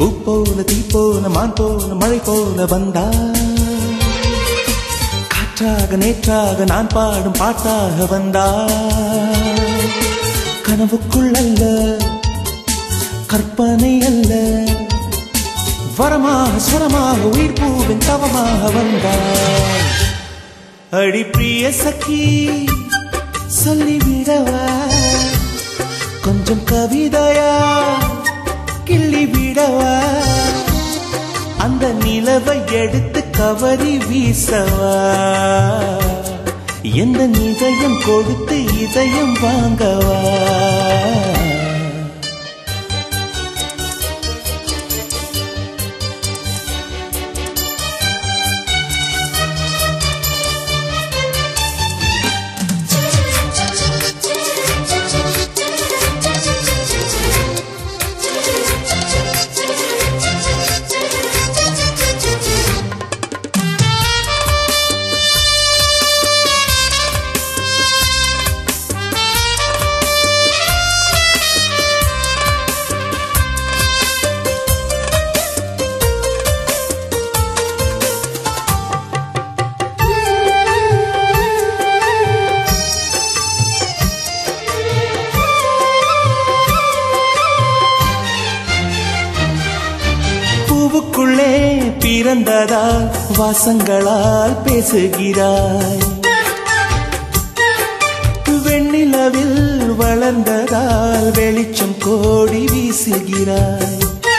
பூ போல தீ போல மான் போல மழை போல வந்தா காற்றாக நேற்றாக நான் பாடும் பாட்டாக வந்தா கனவுக்குள் அல்ல கற்பனை அல்ல வரமாக சுரமாக உயிர் பூவின் தவமாக வந்தாள் அடி பிரிய சखी சொல்லிவிடவா கொஞ்சம் கவிதையா கிள்ளி விடவா அந்த நிலவை எடுத்து கவரி வீசவா எந்த இதயம் கொடுத்து இதயம் வாங்கவா பூவுக்குள்ளே பிறந்ததால் வாசங்களால் பேசுகிறாய் வெண்ணிலவில் வளர்ந்ததால் வெளிச்சம் கோடி வீசுகிறாய்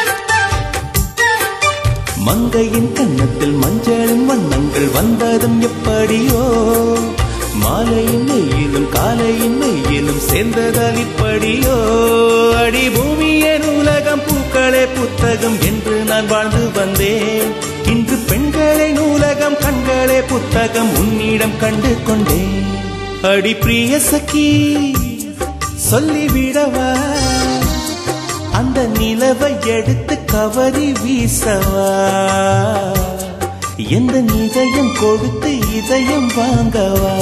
மங்கையின் கன்னத்தில் மஞ்சளின் வண்ணங்கள் வந்ததும் எப்படியோ மாலையின் மெய்யிலும் காலையின் மெய்யிலும் சேர்ந்ததால் இப்படியோ அடி பூமியே நூலகம் பூக்களே புத்தகம் என்று நான் வாழ்ந்து வந்தேன் இன்று பெண்களே நூலகம் கண்களே புத்தகம் உன்னிடம் கண்டு கொண்டேன் அடி பிரிய சखी சொல்லிவிடவா அந்த நிலவை எடுத்து கவரி வீசவா எந்த இதயம் கொடுத்து இதயம் வாங்கவா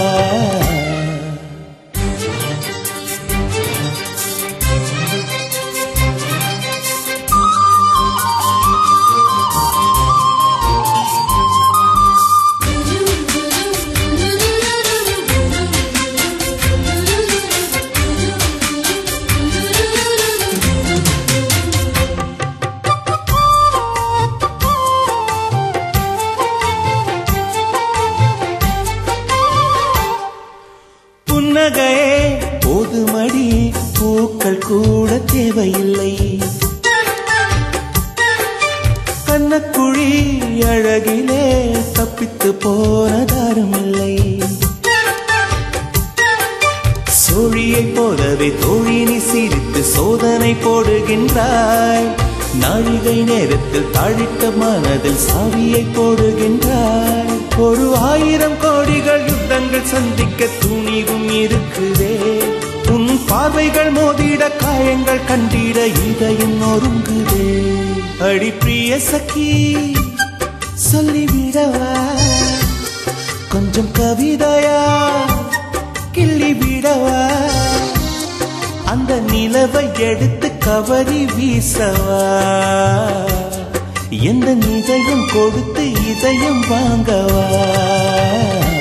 புன்னகையே போதுமடி பூக்கள் கூட தேவையில்லை கண்ணக்குழி அழகிலே தப்பித்து போனதாருமில்லை சோழியைப் போலவே தோழினி சிரித்து சோதனை போடுகின்றாய் நாழிகை நேரத்தில் தாழிட்ட மனதில் சாவியை போடுகின்றாய் ஒரு ஆயிரம் கோடிகள் யுத்தங்கள் சந்திக்க துணிவும் இருக்குதே உன் பார்வைகள் மோதிட காயங்கள் கண்டிட இதயம் நொறுங்குதே அடி பிரிய சखी சொல்லிவிடவா கொஞ்சம் கவிதையா கிள்ளி விடவா அந்த நிலவை எடுத்து கவரி வீசவா எந்த இதயம் கொடுத்து இதயம் வாங்கவா